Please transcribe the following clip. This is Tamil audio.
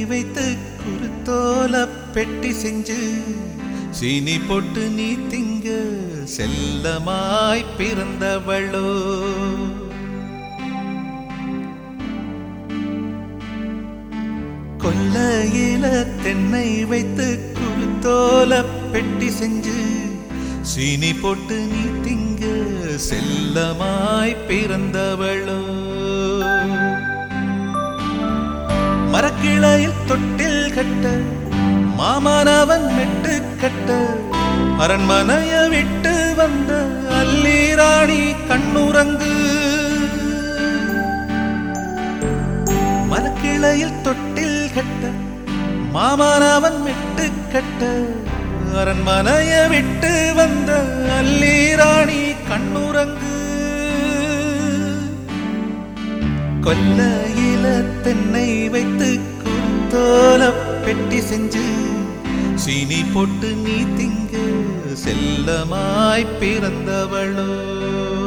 வைத்து குருத்தோல பெட்டி செஞ்சு சீனி போட்டு நீ திங்க செல்லமாய் பிறந்தவளோ கொல்லையில தென்னை வைத்து குருத்தோல பெட்டி செஞ்சு சீனி போட்டு நீ திங்க செல்லமாய் பிறந்தவளோ மரக்கிளையில் தொட்டில் கட்ட மாமனவன் மெட்டு கட்ட அரண்மனைய விட்டு வந்த அல்லீராணி கண்ணுறங்கு மரக்கிளையில் தொட்டில் கட்ட மாமனவன் மெட்டு கட்ட அரண்மனைய விட்டு வந்த அல்லீராணி கண்ணுறங்கு கொல்லையில தென்னை வைத்து குத்தோல பெட்டி செஞ்சு சீனி போட்டு நீ திங்க செல்லமாய் பிறந்தவளோ